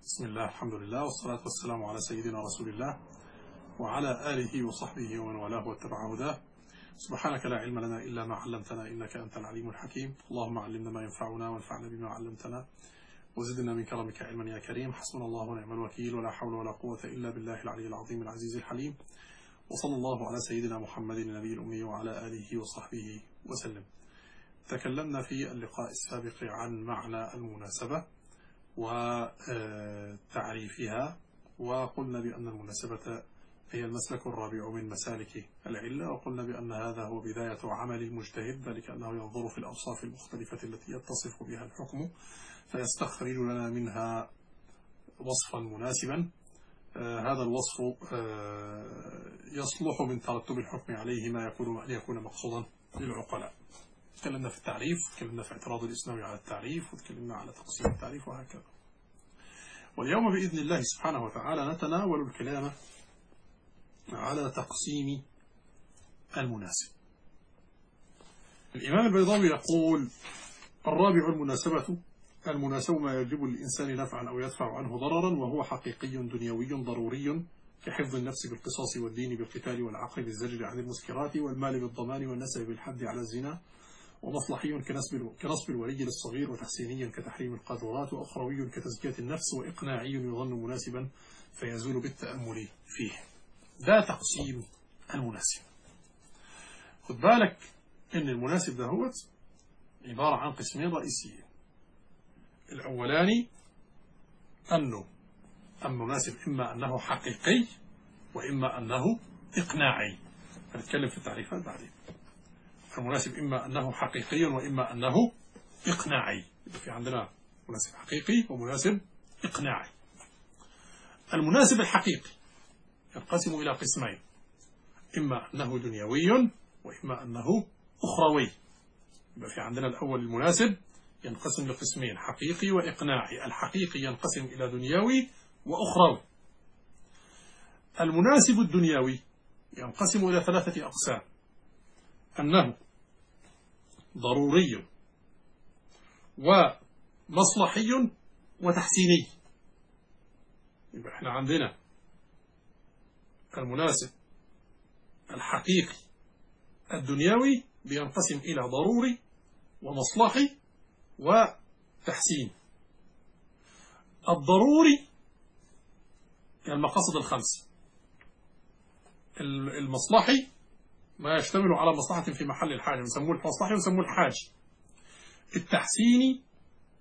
بسم الله الحمد لله والصلاة والسلام على سيدنا رسول الله وعلى آله وصحبه ومن والاه واتبع هداه سبحانك لا علم لنا إلا ما علمتنا إنك أنت العليم الحكيم اللهم علمنا ما ينفعنا وانفعنا بما علمتنا وزدنا من كرمك علما يا كريم حسبنا الله ونعم الوكيل ولا حول ولا قوة إلا بالله العلي العظيم العزيز الحليم وصلى الله على سيدنا محمد النبي الأمي وعلى آله وصحبه وسلم تكلمنا في اللقاء السابق عن معنى المناسبة وتعريفها وقلنا بأن المناسبة هي المسلك الرابع من مسالك العلة وقلنا بأن هذا هو بداية عمل المجتهد ذلك أنه ينظر في الأوصاف المختلفة التي يتصف بها الحكم فيستخرج لنا منها وصفا مناسبا هذا الوصف يصلح من ترتب الحكم عليه ما يكون أن يكون مقصودا للعقلاء تكلمنا في التعريف تكلمنا في اعتراض الإسلام على التعريف وتكلمنا على تقسيم التعريف وهكذا واليوم بإذن الله سبحانه وتعالى نتناول الكلام على تقسيم المناسب الإمام البيضاوي يقول الرابع المناسبة المناسب ما يجب للإنسان نفعا أو يدفع عنه ضررا وهو حقيقي دنيوي ضروري كحفظ النفس بالقصاص والدين بالقتال والعقل بالزجر عن المسكرات والمال بالضمان والنسب بالحد على الزنا ومصلحي كنسب كنصب الولي للصغير وتحسيني كتحريم القاذورات وأخروي كتزكية النفس وإقناعي يظن مناسبا فيزول بالتأمل فيه ده تقسيم المناسب خد بالك ان المناسب ده هو عبارة عن قسمين رئيسيين الأولاني أنه المناسب إما أنه حقيقي وإما أنه إقناعي هنتكلم في التعريفات بعدين المناسب إما أنه حقيقي وإما أنه إقناعي يبقى في عندنا مناسب حقيقي ومناسب إقناعي المناسب الحقيقي ينقسم إلى قسمين إما أنه دنيوي وإما أنه أخروي يبقى في عندنا الأول المناسب ينقسم لقسمين حقيقي وإقناعي الحقيقي ينقسم إلى دنيوي وأخروي المناسب الدنيوي ينقسم إلى ثلاثة أقسام أنه ضروري ومصلحي وتحسيني يبقى احنا عندنا المناسب الحقيقي الدنيوي بينقسم إلى ضروري ومصلحي وتحسين الضروري المقاصد الخمس المصلحي ما يشتمل على مصلحة في محل الحاجة يسموه المصلحي ويسموه الحاج التحسيني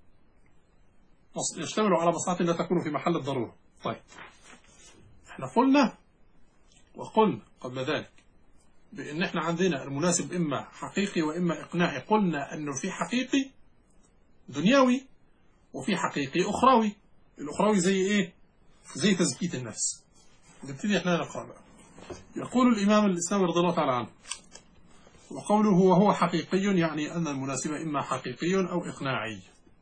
يشتمل على مصلحة لا تكون في محل الضرورة طيب احنا قلنا وقلنا قبل ذلك بأن احنا عندنا المناسب إما حقيقي وإما إقناعي قلنا أنه في حقيقي دنيوي وفي حقيقي أخروي الأخروي زي إيه؟ زي تزكية النفس نبتدي احنا نقرأ بقى يقول الإمام الإسلامي رضي الله تعالى عنه وقوله وهو حقيقي يعني أن المناسب إما حقيقي أو إقناعي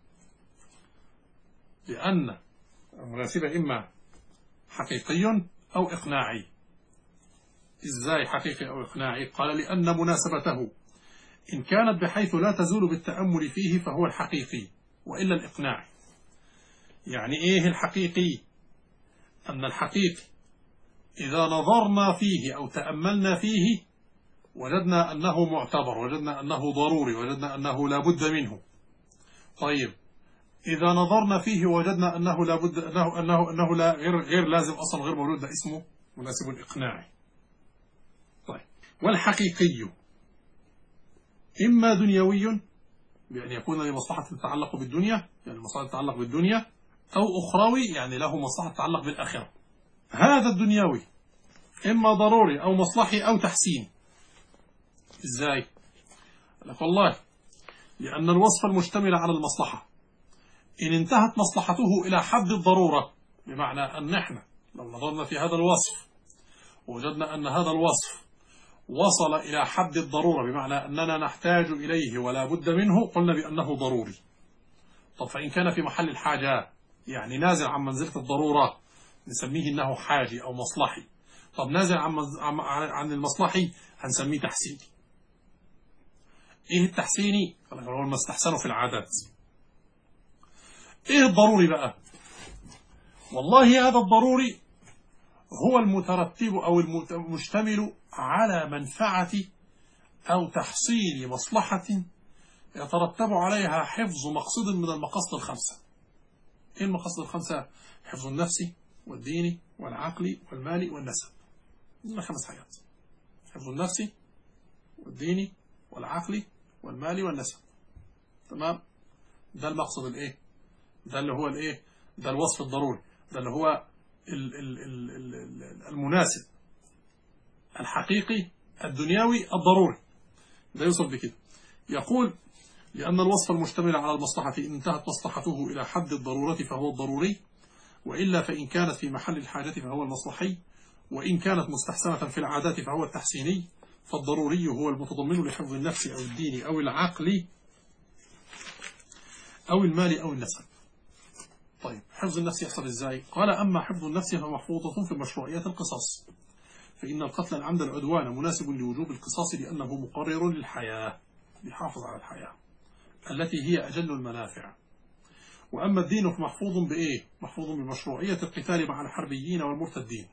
لأن المناسب إما حقيقي أو إقناعي إزاي حقيقي أو إقناعي قال لأن مناسبته إن كانت بحيث لا تزول بالتأمل فيه فهو الحقيقي وإلا الإقناعي يعني إيه الحقيقي أن الحقيقي إذا نظرنا فيه أو تأملنا فيه وجدنا أنه معتبر وجدنا أنه ضروري وجدنا أنه لا بد منه طيب إذا نظرنا فيه وجدنا أنه لا بد أنه أنه أنه لا غير غير لازم أصلا غير موجود ده اسمه مناسب الإقناعي طيب والحقيقي إما دنيوي بأن يكون لمصلحة تتعلق بالدنيا يعني مصلحة تتعلق بالدنيا أو أخروي يعني له مصلحة تتعلق بالآخرة هذا الدنيوي إما ضروري أو مصلحي أو تحسين إزاي؟ لك والله لأن الوصف المشتمل على المصلحة إن انتهت مصلحته إلى حد الضرورة بمعنى أن نحن لو نظرنا في هذا الوصف وجدنا أن هذا الوصف وصل إلى حد الضرورة بمعنى أننا نحتاج إليه ولا بد منه قلنا بأنه ضروري طب فإن كان في محل الحاجة يعني نازل عن منزلة الضرورة نسميه أنه حاجي أو مصلحي طب نازل عن, عن المصلحي هنسميه تحسيني إيه التحسيني؟ هو ما استحسنه في العادات إيه الضروري بقى؟ والله هذا الضروري هو المترتب أو المشتمل على منفعة أو تحصيل مصلحة يترتب عليها حفظ مقصد من المقاصد الخمسة إيه المقاصد الخمسة؟ حفظ النفس والدين والعقل والمال والنسب هذه خمس حاجات حفظ النفس والدين والعقل والمال والنسب تمام ده المقصد الايه ده اللي هو الايه ده الوصف الضروري ده اللي هو ال ال ال ال المناسب الحقيقي الدنيوي الضروري ده يوصف بكده يقول لأن الوصف المشتمل على المصلحة إن انتهت مصلحته إلى حد الضرورة فهو الضروري وإلا فإن كانت في محل الحاجة فهو المصلحي وإن كانت مستحسنة في العادات فهو التحسيني فالضروري هو المتضمن لحفظ النفس أو الدين أو العقل أو المال أو النسب طيب حفظ النفس يحصل إزاي قال أما حفظ النفس فمحفوظة في مشروعية القصاص فإن القتل العمد العدوان مناسب لوجوب القصاص لأنه مقرر للحياة يحافظ على الحياة التي هي أجل المنافع وأما الدين فمحفوظ بإيه محفوظ بمشروعية القتال مع الحربيين والمرتدين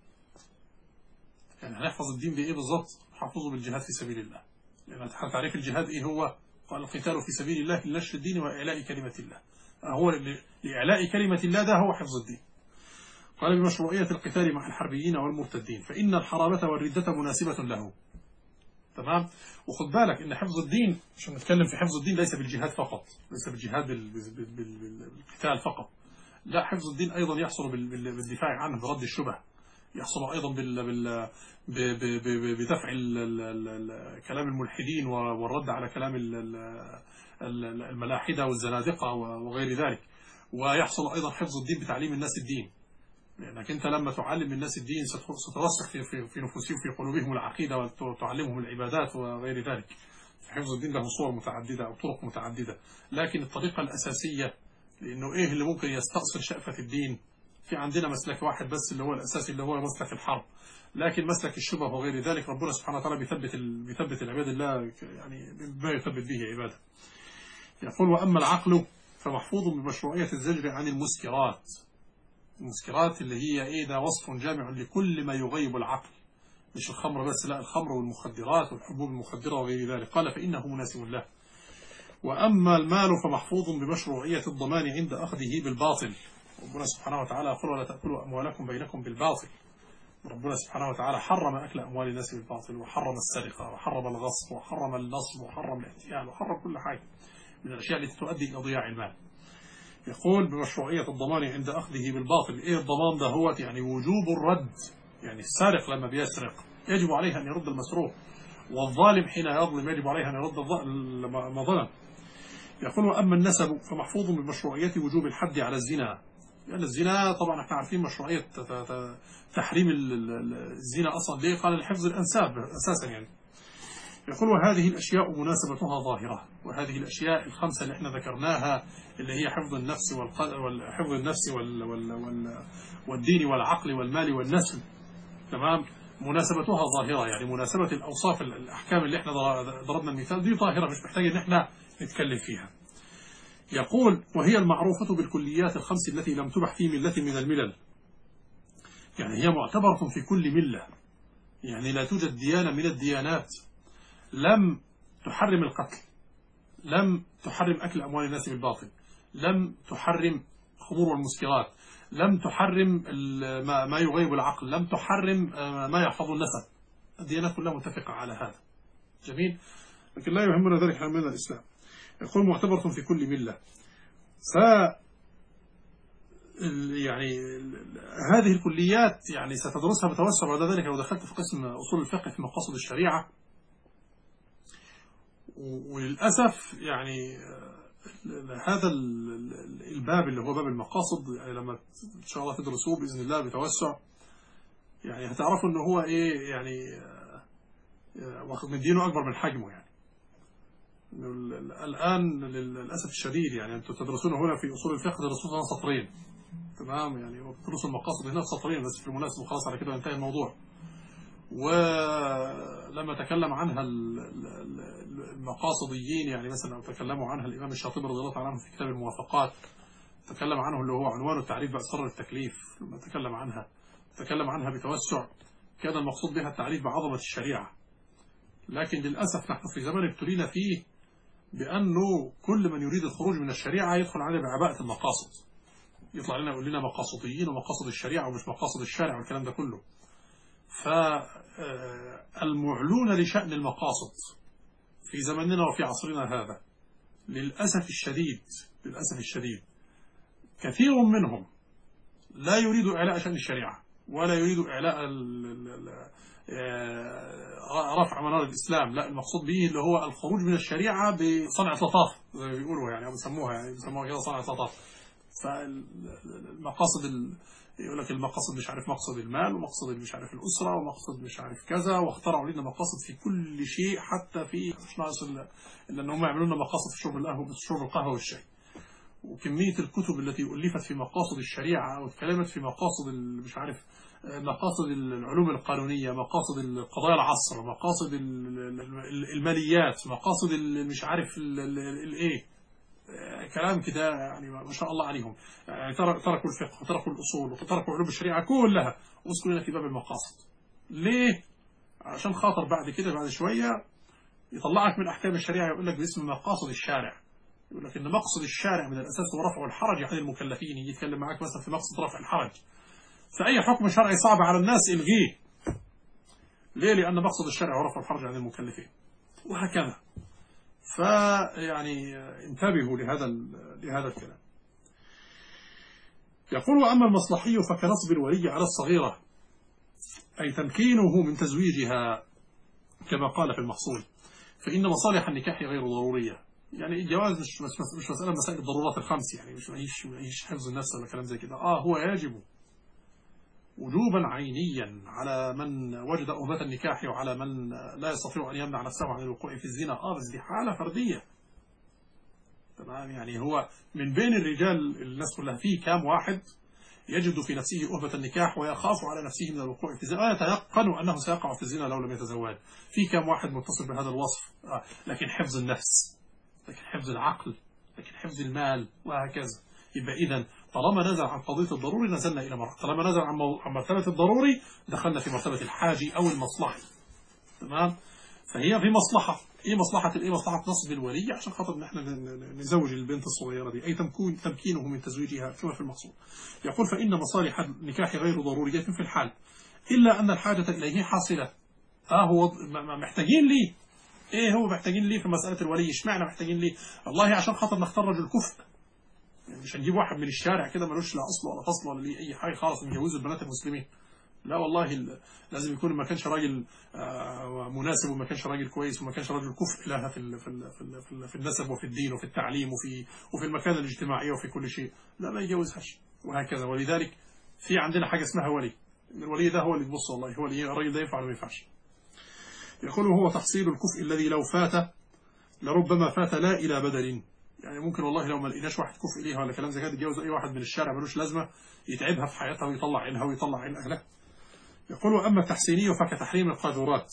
يعني هنحفظ الدين بإيه بالضبط حفظه بالجهاد في سبيل الله لأن تعريف الجهاد إيه هو قال القتال في سبيل الله لنشر الدين وإعلاء كلمة الله هو لإعلاء كلمة الله ده هو حفظ الدين قال بمشروعية القتال مع الحربيين والمرتدين فإن الحرابة والردة مناسبة له تمام وخد بالك ان حفظ الدين عشان نتكلم في حفظ الدين ليس بالجهاد فقط ليس بالجهاد بالقتال فقط لا حفظ الدين ايضا يحصل بالدفاع عنه برد الشبه يحصل ايضا بال بدفع كلام الملحدين والرد على كلام الملاحده والزنادقه وغير ذلك ويحصل ايضا حفظ الدين بتعليم الناس الدين لأنك أنت لما تعلم الناس الدين سترسخ في, في, في نفوسهم في قلوبهم العقيدة وتعلمهم العبادات وغير ذلك حفظ الدين له صور متعددة أو طرق متعددة لكن الطريقة الأساسية لأنه إيه اللي ممكن يستأصل شأفة الدين في عندنا مسلك واحد بس اللي هو الأساسي اللي هو مسلك الحرب لكن مسلك الشبه وغير ذلك ربنا سبحانه وتعالى بيثبت بيثبت العباد الله يعني بما يثبت به عباده يقول وأما العقل فمحفوظ بمشروعية الزجر عن المسكرات المسكرات اللي هي ايه ده وصف جامع لكل ما يغيب العقل مش الخمر بس لا الخمر والمخدرات والحبوب المخدرة وغير ذلك قال فإنه مناسب له وأما المال فمحفوظ بمشروعية الضمان عند أخذه بالباطل ربنا سبحانه وتعالى يقول ولا تأكلوا أموالكم بينكم بالباطل ربنا سبحانه وتعالى حرم أكل أموال الناس بالباطل وحرم السرقة وحرم الغصب وحرم النصب وحرم الاحتيال وحرم كل حاجة من الأشياء التي تؤدي إلى ضياع المال يقول بمشروعية الضمان عند أخذه بالباطل إيه الضمان ده هو يعني وجوب الرد يعني السارق لما بيسرق يجب عليه أن يرد المسروق والظالم حين يظلم يجب عليه أن يرد ما ظلم يقول وأما النسب فمحفوظ بمشروعية وجوب الحد على الزنا لأن يعني الزنا طبعا احنا عارفين مشروعية تحريم الزنا أصلا ليه قال لحفظ الأنساب أساسا يعني يقول وهذه الأشياء مناسبتها ظاهرة وهذه الأشياء الخمسة اللي احنا ذكرناها اللي هي حفظ النفس والحفظ النفس وال وال وال والدين والعقل والمال والنسل تمام مناسبتها ظاهرة يعني مناسبة الأوصاف الأحكام اللي احنا ضربنا المثال دي ظاهرة مش محتاج ان احنا نتكلم فيها يقول وهي المعروفة بالكليات الخمس التي لم تبح في ملة من الملل يعني هي معتبرة في كل ملة يعني لا توجد ديانة من الديانات لم تحرم القتل لم تحرم أكل أموال الناس بالباطل لم تحرم خمور والمسكرات لم تحرم ما يغيب العقل لم تحرم آه، ما يحفظ النسب الديانات كلها متفقة على هذا جميل لكن لا يهمنا ذلك من الإسلام يقول معتبرة في كل ملة ف يعني هذه الكليات يعني ستدرسها بتوسع بعد ذلك لو دخلت في قسم أصول الفقه في مقاصد الشريعة وللأسف يعني هذا الباب اللي هو باب المقاصد يعني لما إن شاء الله تدرسوه بإذن الله بتوسع يعني هتعرفوا إن هو إيه يعني واخد من دينه أكبر من حجمه يعني الآن للأسف الشديد يعني أنتم تدرسون هنا في أصول الفقه تدرسون سطرين تمام يعني وتدرسوا المقاصد هنا سطرين بس في المناسبة خلاص على كده انتهى الموضوع ولما تكلم عنها المقاصديين يعني مثلا أو تكلموا عنها الإمام الشاطبي رضي الله عنه في كتاب الموافقات تكلم عنه اللي هو عنوان التعريف بأسرار التكليف لما تكلم عنها تكلم عنها بتوسع كان المقصود بها التعريف بعظمة الشريعة لكن للأسف نحن في زمن ابتلينا فيه بأنه كل من يريد الخروج من الشريعة يدخل عليه بعباءة المقاصد يطلع لنا يقول لنا مقاصديين ومقاصد الشريعة ومش مقاصد الشارع والكلام ده كله فالمعلون لشأن المقاصد في زمننا وفي عصرنا هذا للأسف الشديد للأسف الشديد كثير منهم لا يريد إعلاء شأن الشريعة ولا يريد إعلاء رفع منار الإسلام لا المقصود به اللي هو الخروج من الشريعة بصنعة لطاف زي ما بيقولوا يعني أو بيسموها يعني بيسموها كده صنعة لطاف فالمقاصد ال... يقول لك المقاصد مش عارف مقصد المال ومقصد مش عارف الأسرة ومقصد مش عارف كذا واخترعوا لنا مقاصد في كل شيء حتى في مش ناقص إلا إن هم يعملوا لنا مقاصد في شرب القهوة في شرب القهوة والشاي وكمية الكتب التي ألفت في مقاصد الشريعة أو اتكلمت في مقاصد مش عارف مقاصد العلوم القانونية مقاصد القضايا العصر مقاصد الماليات مقاصد مش عارف الايه كلام كده يعني ما شاء الله عليهم يعني تركوا الفقه وتركوا الأصول وتركوا علوم الشريعة كلها واسكنوا لنا في باب المقاصد ليه؟ عشان خاطر بعد كده بعد شوية يطلعك من أحكام الشريعة يقول لك باسم مقاصد الشارع يقول لك إن مقصد الشارع من الأساس هو رفع الحرج عن المكلفين يجي يتكلم معاك مثلا في مقصد رفع الحرج فأي حكم شرعي صعب على الناس الغيه ليه؟ لأن مقصد الشرع هو رفع الحرج عن المكلفين وهكذا فيعني انتبهوا لهذا لهذا الكلام يقول وأما المصلحي فكنصب الولي على الصغيرة أي تمكينه من تزويجها كما قال في المحصول فإن مصالح النكاح غير ضرورية يعني الجواز مش مش مش مسألة مسائل الضرورات الخمس يعني مش معيش معيش حفظ النفس ولا كلام زي كده آه هو يجب وجوبا عينيا على من وجد أهمة النكاح وعلى من لا يستطيع أن يمنع نفسه عن الوقوع في الزنا آه بس دي حالة فردية تمام يعني هو من بين الرجال الناس كلها فيه كام واحد يجد في نفسه أهمة النكاح ويخاف على نفسه من الوقوع في الزنا ويتيقن أنه سيقع في الزنا لو لم يتزوج في كام واحد متصل بهذا الوصف آه لكن حفظ النفس لكن حفظ العقل لكن حفظ المال وهكذا يبقى إذا طالما نزل عن قضية الضروري نزلنا إلى مرحلة طالما نزل عن, مو... عن مرتبة الضروري دخلنا في مرتبة الحاجي أو المصلحي تمام فهي في مصلحة إيه مصلحة إيه مصلحة نصب الولي عشان خاطر إن إحنا نزوج البنت الصغيرة دي أي تمكين تمكينه من تزويجها كما في المقصود يقول فإن مصالح النكاح غير ضرورية في الحال إلا أن الحاجة إليه حاصلة آه هو محتاجين ليه ايه هو محتاجين ليه في مسألة الولي اشمعنى محتاجين ليه والله عشان خاطر نختار رجل كفء يعني مش هنجيب واحد من الشارع كده ملوش لا اصل ولا فصل ولا ليه اي حاجه خالص نجوزه البنات المسلمين لا والله لازم يكون ما كانش راجل مناسب وما كانش راجل كويس وما كانش راجل كفء لها في ال في ال في, ال في, ال في النسب وفي الدين وفي التعليم وفي وفي المكانه الاجتماعيه وفي كل شيء لا ما يجوزهاش وهكذا ولذلك في عندنا حاجه اسمها ولي الولي ده هو اللي تبص والله هو اللي الراجل ده ينفع ولا ما ينفعش يقول هو تحصيل الكفء الذي لو فات لربما فات لا إلى بدل يعني ممكن والله لو ما لقيناش واحد كفء ليها ولا كلام زي كده يتجوز أي واحد من الشارع ملوش لازمة يتعبها في حياتها ويطلع عينها ويطلع عين أهلها يقول أما التحسيني فكتحريم القاذورات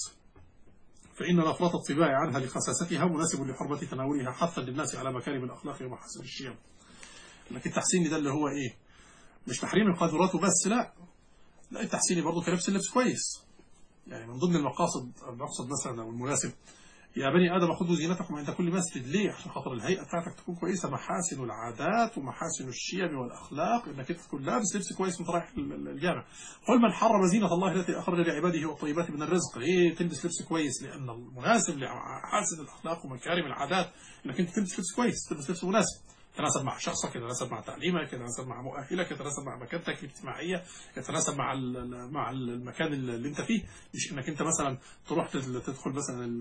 فإن الأفراط الطباع عنها لخساستها مناسب لحرمة تناولها حثا للناس على مكارم الأخلاق ومحاسن الشيم لكن التحسيني ده اللي هو إيه مش تحريم القاذورات وبس لا لا التحسيني برضه كلبس اللبس كويس يعني من ضمن المقاصد المقصد مثلا أو المناسب يا بني آدم خذوا زينتكم عند كل مسجد ليه عشان خاطر الهيئة بتاعتك تكون كويسة محاسن العادات ومحاسن الشيم والأخلاق إنك أنت تكون لابس لبس كويس وأنت رايح الجامع قل من حرم زينة الله التي أخرج لعباده والطيبات من الرزق ليه تلبس لبس كويس لأن المناسب لحاسن الأخلاق ومكارم العادات إنك أنت تلبس لبس كويس تلبس لبس مناسب يتناسب مع شخصك يتناسب مع تعليمك يتناسب مع مؤهلك يتناسب مع مكانتك الاجتماعية يتناسب مع مع المكان اللي انت فيه مش انك انت مثلا تروح تدخل مثلا ال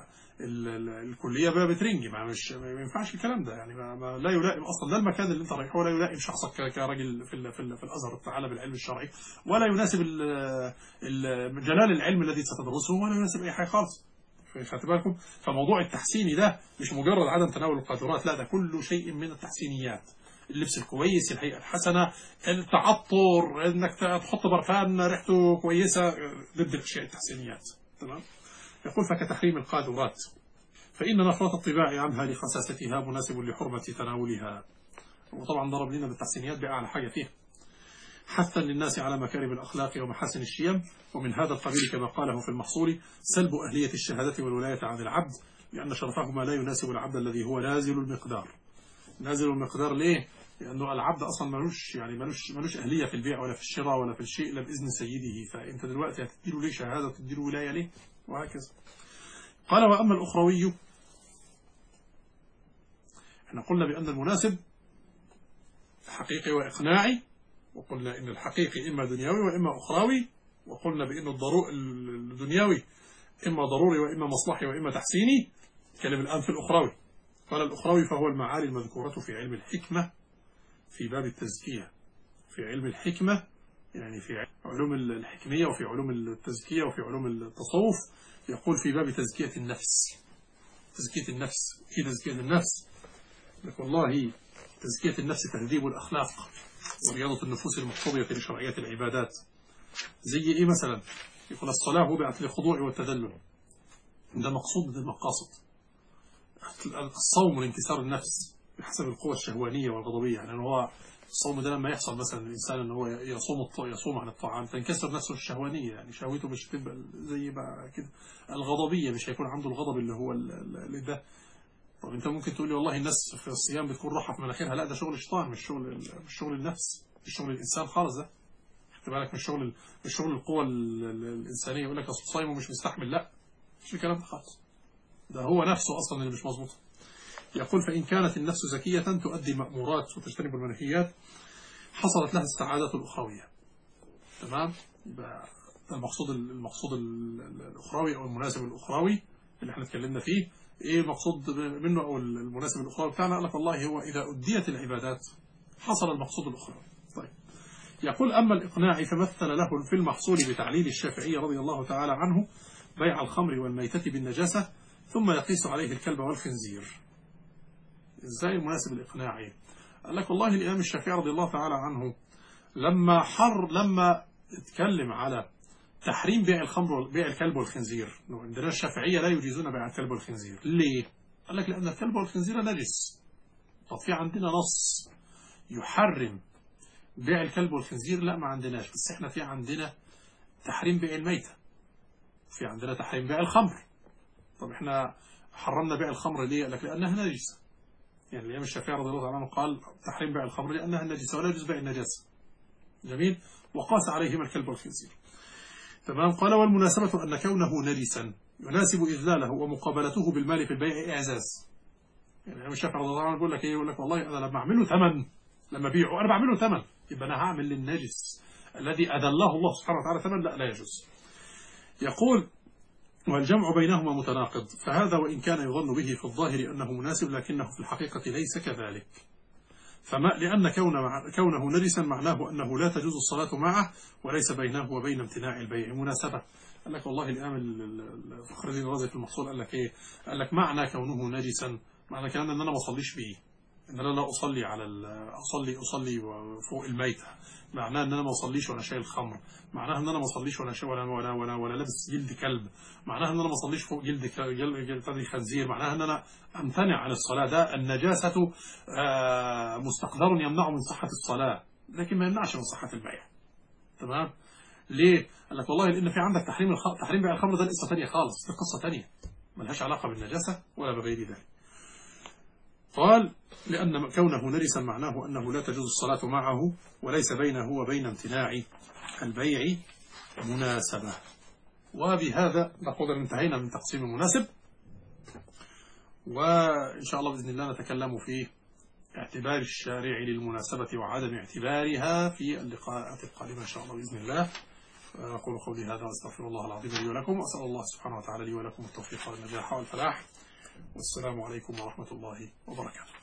ال ال الكلية بقى بترنجي ما مش ما ينفعش الكلام ده يعني ما, ما لا يلائم اصلا ده المكان اللي انت رايحه ولا يلائم شخصك كراجل في ال في, ال في الازهر التعالى بالعلم الشرعي ولا يناسب جلال العلم الذي ستدرسه ولا يناسب اي حاجه خالص خدت بالكم فموضوع التحسيني ده مش مجرد عدم تناول القاذورات لا ده كل شيء من التحسينيات اللبس الكويس الهيئة الحسنة التعطر انك تحط برفان ريحته كويسة ضد الاشياء التحسينيات تمام يقول فكتحريم القاذورات فإن نفرة الطباع عنها لخساستها مناسب لحرمة تناولها وطبعا ضرب لنا بالتحسينيات بأعلى حاجة فيها حثا للناس على مكارم الأخلاق ومحاسن الشيم ومن هذا القبيل كما قاله في المحصول سلب أهلية الشهادة والولاية عن العبد لأن شرفهما لا يناسب العبد الذي هو نازل المقدار نازل المقدار ليه؟ لأنه العبد أصلا ملوش يعني ملوش ملوش أهلية في البيع ولا في الشراء ولا في الشيء إلا بإذن سيده فأنت دلوقتي هتديله ليه شهادة وتديله ولاية ليه؟ وهكذا قال وأما الأخروي احنا قلنا بأن المناسب حقيقي وإقناعي وقلنا إن الحقيقي إما دنيوي وإما أخروي وقلنا بأن الضرو... الدنيوي إما ضروري وإما مصلحي وإما تحسيني نتكلم الآن في الأخروي قال الأخروي فهو المعالي المذكورة في علم الحكمة في باب التزكية في علم الحكمة يعني في علوم الحكمية وفي علوم التزكية وفي علوم التصوف يقول في باب تزكية النفس تزكية النفس في تزكية النفس لك والله تزكية النفس تهذيب الأخلاق ورياضة النفوس المقتضية لشرعية العبادات زي إيه مثلا يقول الصلاة وضعت للخضوع والتذلل ده مقصود من المقاصد الصوم لانكسار النفس بحسب القوة الشهوانية والغضبية يعني هو الصوم ده لما يحصل مثلا الإنسان أن هو يصوم يصوم عن الطعام تنكسر نفسه الشهوانية يعني شهوته مش تبقى زي بقى كده الغضبية مش هيكون عنده الغضب اللي هو اللي ده طب انت ممكن تقول لي والله الناس في الصيام بتكون راحة في مناخيرها لا ده شغل الشيطان مش شغل مش شغل النفس مش شغل الإنسان خالص ده خد بالك مش شغل مش شغل القوة الإنسانية يقول لك أصل صايم ومش مستحمل لا مش الكلام ده خالص ده هو نفسه أصلا اللي مش مظبوط يقول فإن كانت النفس زكية تؤدي المأمورات وتجتنب المنهيات حصلت لها السعادة الأخروية تمام يبقى المقصود المقصود الأخروي أو المناسب الأخروي اللي احنا اتكلمنا فيه ايه المقصود منه او المناسب الاخروي بتاعنا قال لك والله هو اذا اديت العبادات حصل المقصود الاخروي طيب يقول اما الاقناع فمثل له في المحصول بتعليل الشافعي رضي الله تعالى عنه بيع الخمر والميتة بالنجاسة ثم يقيس عليه الكلب والخنزير ازاي المناسب الاقناعي قال لك والله الامام الشافعي رضي الله تعالى عنه لما حر لما اتكلم على تحريم بيع الخمر بيع الكلب والخنزير عندنا الشافعية لا يجيزون بيع الكلب والخنزير ليه؟ قال لك لأن الكلب والخنزير نجس طب في عندنا نص يحرم بيع الكلب والخنزير لا ما عندناش بس احنا في عندنا تحريم بيع الميتة في عندنا تحريم بيع الخمر طب احنا حرمنا بيع الخمر ليه؟ قال لك لأنها نجسة يعني الإمام الشافعي رضي الله عنه قال تحريم بيع الخمر لأنها نجسة ولا يجوز بيع النجاسة جميل وقاس عليهما الكلب والخنزير تمام قال والمناسبة أن كونه نجسا يناسب إذلاله ومقابلته بالمال في البيع إعزاز يعني الإمام الشافعي رضي الله عنه يقول لك إيه يقول لك والله أنا لما أعمله ثمن لما أبيعه أنا بعمله ثمن يبقى أنا هعمل للنجس الذي أذله الله سبحانه وتعالى ثمن لا لا يجوز يقول والجمع بينهما متناقض فهذا وإن كان يظن به في الظاهر أنه مناسب لكنه في الحقيقة ليس كذلك فما لأن كون كونه نجسا معناه أنه لا تجوز الصلاة معه وليس بينه وبين امتناع البيع مناسبة قال لك والله الإمام فخر الدين الرازي في المحصول قال لك إيه قال لك معنى كونه نجسا معنى كلام أن أنا ما أصليش به ان انا لا اصلي على اصلي اصلي فوق الميتة معناه ان انا ما اصليش وانا شايل خمر معناه ان انا ما اصليش وانا ولا ولا ولا, ولا لابس جلد كلب معناه ان انا ما اصليش فوق جلد جلد خنزير معناه ان انا امتنع عن الصلاه ده النجاسه مستقدر يمنع من صحه الصلاه لكن ما يمنعش من صحه البيع تمام ليه قال لك والله لان في عندك تحريم الخ... تحريم بيع الخمر ده قصه ثانيه خالص دي قصه ثانيه ملهاش علاقه بالنجاسه ولا بغير ذلك قال لأن كونه نجسا معناه أنه لا تجوز الصلاة معه وليس بينه وبين امتناع البيع مناسبة وبهذا نقول انتهينا من تقسيم المناسب وإن شاء الله بإذن الله نتكلم في اعتبار الشارع للمناسبة وعدم اعتبارها في اللقاءات القادمة إن شاء الله بإذن الله أقول قولي هذا وأستغفر الله العظيم لي ولكم وأسأل الله سبحانه وتعالى لي ولكم التوفيق والنجاح والفلاح والسلام عليكم ورحمة الله وبركاته